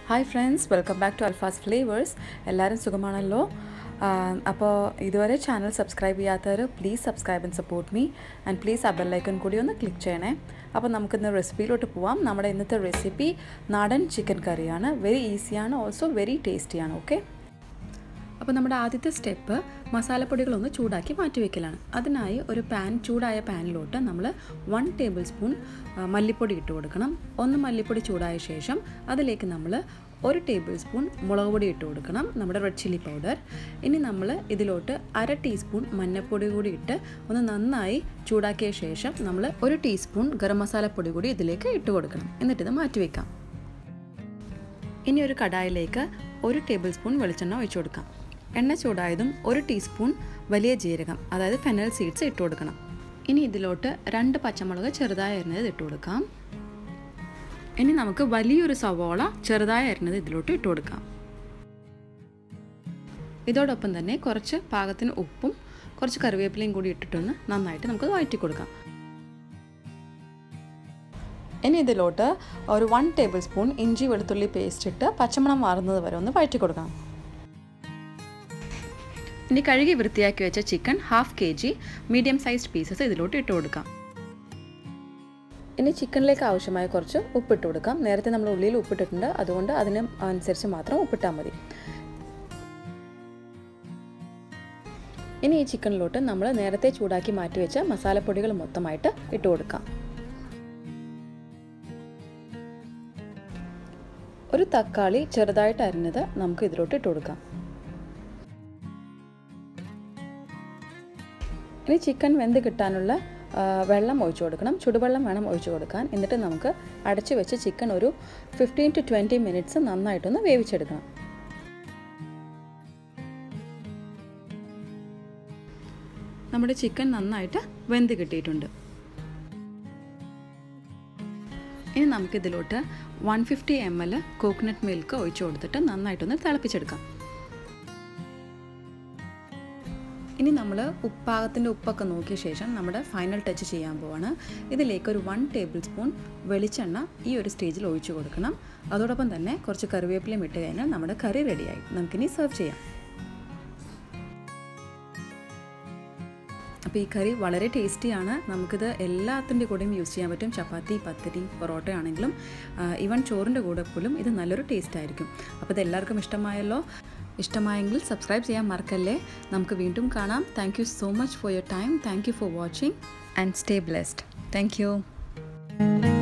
hi friends welcome back to Alfa's flavours എല്ലാവരും സുഖമാണല്ലോ അപ്പോൾ ഇതുവരെ ചാനൽ സബ്സ്ക്രൈബ് ചെയ്യാത്തവർ please subscribe and support me and please ആ ബെല്ലൈക്കൺ കൂടി ഒന്ന് ക്ലിക്ക് ചെയ്യണേ അപ്പോൾ നമുക്കിന്ന് റെസിപ്പിയിലോട്ട് പോവാം നമ്മുടെ ഇന്നത്തെ റെസിപ്പി നാടൻ ചിക്കൻ കറിയാണ് വെരി ഈസിയാണ് ഓൾസോ വെരി ടേസ്റ്റിയാണ് ഓക്കെ അപ്പോൾ നമ്മുടെ ആദ്യത്തെ സ്റ്റെപ്പ് മസാലപ്പൊടികളൊന്ന് ചൂടാക്കി മാറ്റി വെക്കലാണ് അതിനായി ഒരു പാൻ ചൂടായ പാനിലോട്ട് നമ്മൾ വൺ ടേബിൾ സ്പൂൺ മല്ലിപ്പൊടി ഇട്ട് കൊടുക്കണം ഒന്ന് മല്ലിപ്പൊടി ചൂടായ ശേഷം അതിലേക്ക് നമ്മൾ ഒരു ടേബിൾ സ്പൂൺ മുളക് പൊടി ഇട്ട് കൊടുക്കണം നമ്മുടെ റെഡ് ചില്ലി പൗഡർ ഇനി നമ്മൾ ഇതിലോട്ട് അര ടീസ്പൂൺ മഞ്ഞൾപ്പൊടി കൂടി ഇട്ട് ഒന്ന് നന്നായി ചൂടാക്കിയ ശേഷം നമ്മൾ ഒരു ടീസ്പൂൺ ഗരം മസാലപ്പൊടി കൂടി ഇതിലേക്ക് ഇട്ട് കൊടുക്കണം എന്നിട്ടിത് മാറ്റി വയ്ക്കാം ഇനി ഒരു കടായിലേക്ക് ഒരു ടേബിൾ സ്പൂൺ വെളിച്ചെണ്ണ ഒഴിച്ചു കൊടുക്കാം എണ്ണ ചൂടായതും ഒരു ടീസ്പൂൺ വലിയ ജീരകം അതായത് ഫെനൽ സീഡ്സ് ഇട്ട് കൊടുക്കണം ഇനി ഇതിലോട്ട് രണ്ട് പച്ചമുളക് ചെറുതായി അരിഞ്ഞത് ഇട്ട് കൊടുക്കാം ഇനി നമുക്ക് വലിയൊരു സവോള ചെറുതായി അരിഞ്ഞത് ഇതിലോട്ട് ഇട്ട് കൊടുക്കാം ഇതോടൊപ്പം തന്നെ കുറച്ച് പാകത്തിന് ഉപ്പും കുറച്ച് കറിവേപ്പിലയും കൂടി ഇട്ടിട്ടൊന്ന് നന്നായിട്ട് നമുക്ക് വഴറ്റി കൊടുക്കാം ഇനി ഇതിലോട്ട് ഒരു വൺ ടേബിൾ സ്പൂൺ ഇഞ്ചി വെളുത്തുള്ളി പേസ്റ്റ് ഇട്ട് പച്ചമണം മാറുന്നത് വരെ ഒന്ന് വഴറ്റി കൊടുക്കണം ഇനി കഴുകി വൃത്തിയാക്കി വെച്ച chicken half K G medium sized pieces ഇതിലോട്ട് ഇട്ട് കൊടുക്കാം ഇനി ചിക്കനിലേക്ക് ആവശ്യമായ കുറച്ച് ഉപ്പിട്ട് കൊടുക്കാം നേരത്തെ നമ്മൾ ഉള്ളിയിൽ ഉപ്പിട്ടിട്ടുണ്ട് അതുകൊണ്ട് അതിന് അനുസരിച്ച് മാത്രം ഉപ്പിട്ടാൽ മതി ഇനി ഈ ചിക്കനിലോട്ട് നമ്മൾ നേരത്തെ ചൂടാക്കി മാറ്റി വെച്ച മസാലപ്പൊടികൾ മൊത്തമായിട്ട് ഇട്ട് കൊടുക്കാം ഒരു തക്കാളി ചെറുതായിട്ട് അരിഞ്ഞത് നമുക്ക് ഇതിലോട്ട് ഇട്ട് കൊടുക്കാം ഇനി ചിക്കൻ വെന്ത് കിട്ടാനുള്ള വെള്ളം ഒഴിച്ചു കൊടുക്കണം ചുടുവെള്ളം വേണം ഒഴിച്ചു കൊടുക്കാൻ എന്നിട്ട് നമുക്ക് അടച്ചു വെച്ച് ചിക്കൻ ഒരു ഫിഫ്റ്റീൻ ടു ട്വൻറ്റി മിനിറ്റ്സ് നന്നായിട്ടൊന്ന് വേവിച്ചെടുക്കണം നമ്മുടെ ചിക്കൻ നന്നായിട്ട് വെന്ത് കിട്ടിയിട്ടുണ്ട് ഇനി നമുക്കിതിലോട്ട് one fifty M L coconut milk ഒഴിച്ചു കൊടുത്തിട്ട് നന്നായിട്ടൊന്ന് തിളപ്പിച്ചെടുക്കാം ഇനി നമ്മൾ ഉപ്പാകത്തിൻ്റെ ഉപ്പൊക്കെ നോക്കിയ ശേഷം നമ്മുടെ ഫൈനൽ ടച്ച് ചെയ്യാൻ പോവാണ് ഇതിലേക്ക് ഒരു വൺ ടേബിൾ സ്പൂൺ വെളിച്ചെണ്ണ ഈ ഒരു സ്റ്റേജിൽ ഒഴിച്ചു കൊടുക്കണം അതോടൊപ്പം തന്നെ കുറച്ച് കറിവേപ്പിലയും ഇട്ട് കഴിഞ്ഞാൽ നമ്മുടെ കറി റെഡിയായി നമുക്കിനി സെർവ് ചെയ്യാം അപ്പോൾ ഈ കറി വളരെ ടേസ്റ്റിയാണ് നമുക്കിത് എല്ലാത്തിൻ്റെ കൂടെയും യൂസ് ചെയ്യാൻ പറ്റും ചപ്പാത്തി പത്തിരി പൊറോട്ട ആണെങ്കിലും ഈവൻ ചോറിൻ്റെ കൂടെ പോലും ഇത് നല്ലൊരു ടേസ്റ്റ് ആയിരിക്കും അപ്പോൾ ഇത് എല്ലാവർക്കും ഇഷ്ടമായല്ലോ ഇഷ്ടമായെങ്കിൽ സബ്സ്ക്രൈബ് ചെയ്യാൻ മറക്കല്ലേ നമുക്ക് വീണ്ടും കാണാം thank you so much for your time thank you for watching and stay blessed thank U